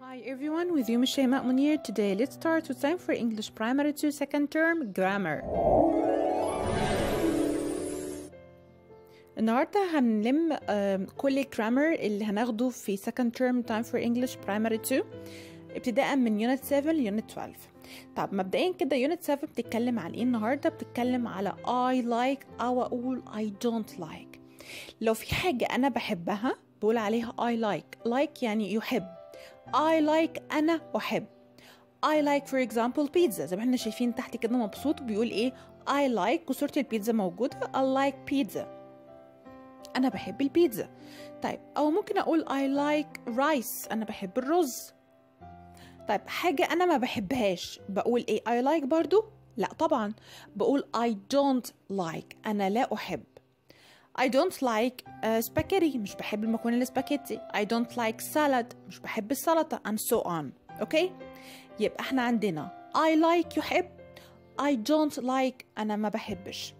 Hi everyone, with you Mishayma Munir. Today, let's start with time for English Primary 2 second term grammar. النهاردة هنلم آم، كل الجرامر اللي هناخده في second term time for English Primary 2 ابتداء من Unit 7 ل Unit 12 طب مبدئيا كده Unit 7 بتتكلم عن ايه النهاردة بتتكلم على I like أو أقول I don't like لو في حاجة أنا بحبها بقول عليها I like like يعني يحب I like أنا أحب I like for example pizza زي ما احنا شايفين تحت كده مبسوط وبيقول ايه I like وصورة البيتزا موجودة I like pizza أنا بحب البيتزا طيب أو ممكن أقول I like rice أنا بحب الرز طيب حاجة أنا ما بحبهاش بقول إيه I like برضو لا طبعا بقول I don't like أنا لا أحب I don't like uh, spaghetti مش بحب المكرونة الاسباجيتي I don't like salad مش بحب السلطة and so on أوكي يبقى احنا عندنا I like يحب I don't like أنا ما بحبش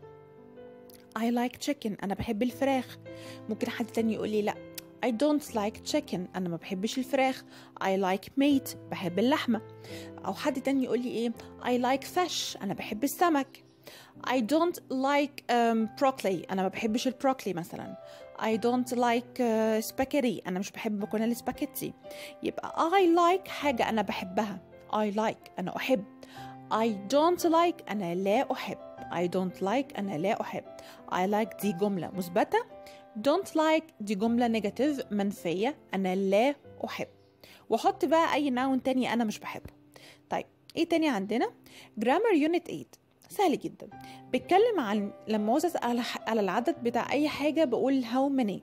I like chicken أنا بحب الفراخ ممكن حد تاني يقول لي لا I don't like chicken أنا ما بحبش الفراخ I like meat بحب اللحمة أو حد تاني يقول لي إيه I like fish أنا بحب السمك I don't like um, broccoli أنا ما بحبش البروكلي مثلا I don't like uh, spaghetti أنا مش بحب مكرونة السباكيتي يبقى I like حاجة أنا بحبها I like أنا أحب I don't like أنا لا أحب I don't like أنا لا أحب I like دي جملة مثبتة don't like دي جملة نيجاتيف منفية أنا لا أحب وأحط بقى أي ناون تاني أنا مش بحبه طيب إيه تاني عندنا grammar unit 8 سهل جدا بيتكلم عن لما عاوز اسال على على العدد بتاع اي حاجه بقول how many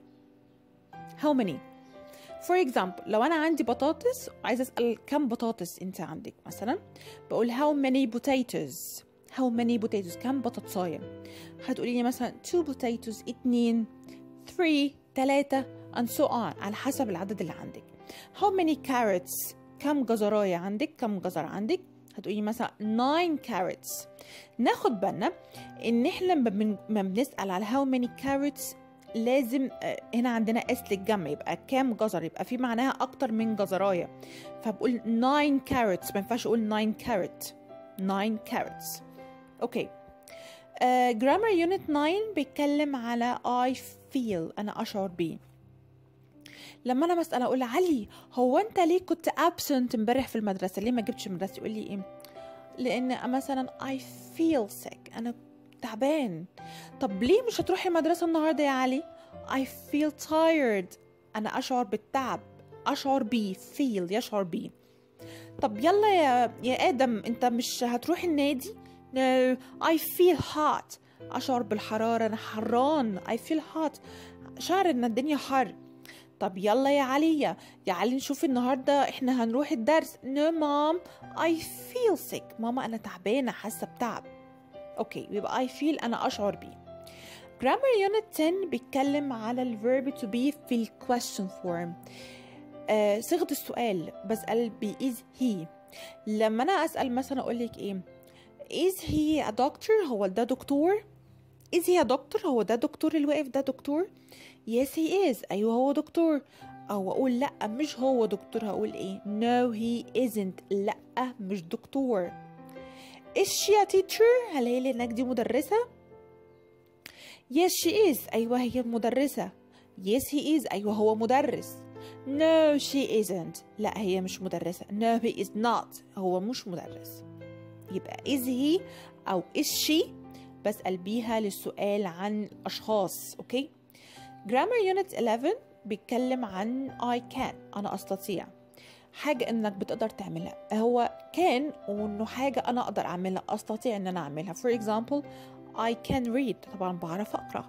how many for example لو انا عندي بطاطس وعايزه اسال كم بطاطس انت عندك مثلا بقول how many potatoes how many potatoes كم بطاطسايه هتقولي لي مثلا two potatoes اتنين three تلاتة and so on على حسب العدد اللي عندك how many carrots كم جزرايه عندك كم جزر عندك هتقولي مثلا 9 carrots ناخد بالنا ان احنا لما بن- ما بنسال على how many carrots لازم آه، هنا عندنا اس للجمع يبقى كام جزر يبقى في معناها اكتر من جزرايه فبقول 9 carrots ما ينفعش اقول 9 carrot 9 carrots اوكي جرامر يونت 9 بيتكلم على I feel انا اشعر بيه لما انا بسال اقول علي هو انت ليه كنت absent امبارح في المدرسه ليه ما جبتش المدرسه يقول لي ايه لان مثلا I feel sick انا تعبان طب ليه مش هتروحي المدرسه النهارده يا علي I feel tired انا اشعر بالتعب اشعر بيه feel يشعر بيه طب يلا يا يا ادم انت مش هتروح النادي no I feel hot اشعر بالحراره انا حران I feel hot شعر ان الدنيا حر طب يلا يا علي يا يا علي نشوف النهارده احنا هنروح الدرس نو مام I feel sick ماما انا تعبانه حاسه بتعب اوكي يبقى I feel انا اشعر بيه grammar unit 10 بيتكلم على الverb to be في ال question form آه صيغه السؤال بسال ب is he لما انا اسال مثلا اقول لك ايه is he a doctor هو ده دكتور is he a doctor هو ده دكتور اللي واقف ده دكتور yes he is ايوه هو دكتور او اقول لا مش هو دكتور هقول ايه no he isn't لا مش دكتور is she a teacher هل هي لانك دي مدرسة yes she is ايوه هي مدرسة yes he is ايوه هو مدرس no she isn't لا هي مش مدرسة no he is not هو مش مدرس يبقى is he او is she بسأل بيها للسؤال عن أشخاص أوكي grammar unit 11 بيتكلم عن I can أنا أستطيع حاجة إنك بتقدر تعملها هو كان وإنه حاجة أنا أقدر أعملها أستطيع إن أنا أعملها for example I can read طبعا بعرف أقرأ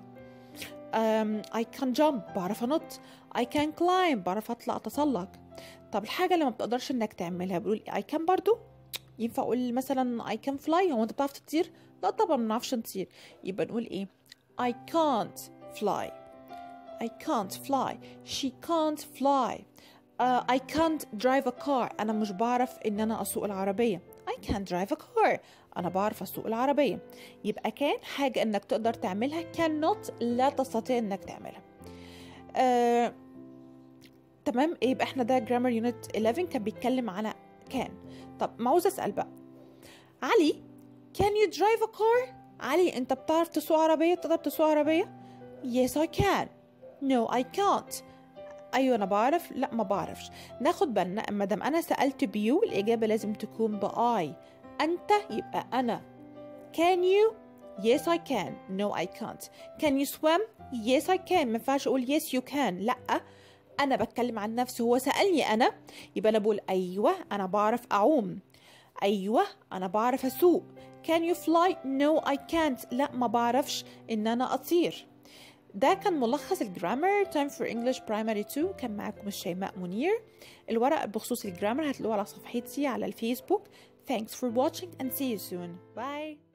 um, I can jump بعرف أنط I can climb بعرف أطلع أتسلق طب الحاجة اللي ما بتقدرش إنك تعملها بقول I can برضو ينفع أقول مثلا I can fly هو أنت بتعرف تطير؟ لا طبعا ما بنعرفش نطير يبقى نقول إيه I can't fly I can't fly she can't fly uh, I can't drive a car أنا مش بعرف إن أنا أسوق العربية I can't drive a car أنا بعرف أسوق العربية يبقى كان حاجة إنك تقدر تعملها cannot لا تستطيع إنك تعملها uh, تمام يبقى احنا ده جرامر يونت 11 كان بيتكلم على كان طب ما عاوز اسال بقى علي can you drive a car علي انت بتعرف تسوق عربيه تقدر تسوق عربيه yes I can no I can't ايوه انا بعرف لا ما بعرفش ناخد بالنا ما دام انا سالت بيو الاجابه لازم تكون باي انت يبقى انا can you yes I can no I can't can you swim yes I can ما ينفعش اقول yes you can لا انا بتكلم عن نفسي هو سالني انا يبقى انا بقول ايوه انا بعرف اعوم ايوه انا بعرف اسوق can you fly no I can't لا ما بعرفش ان انا اطير ده كان ملخص الجرامر Time for English Primary 2 كان معاكم الشيماء منير الورق بخصوص الجرامر هتلاقوه على صفحتي على الفيسبوك Thanks for watching and see you soon. Bye.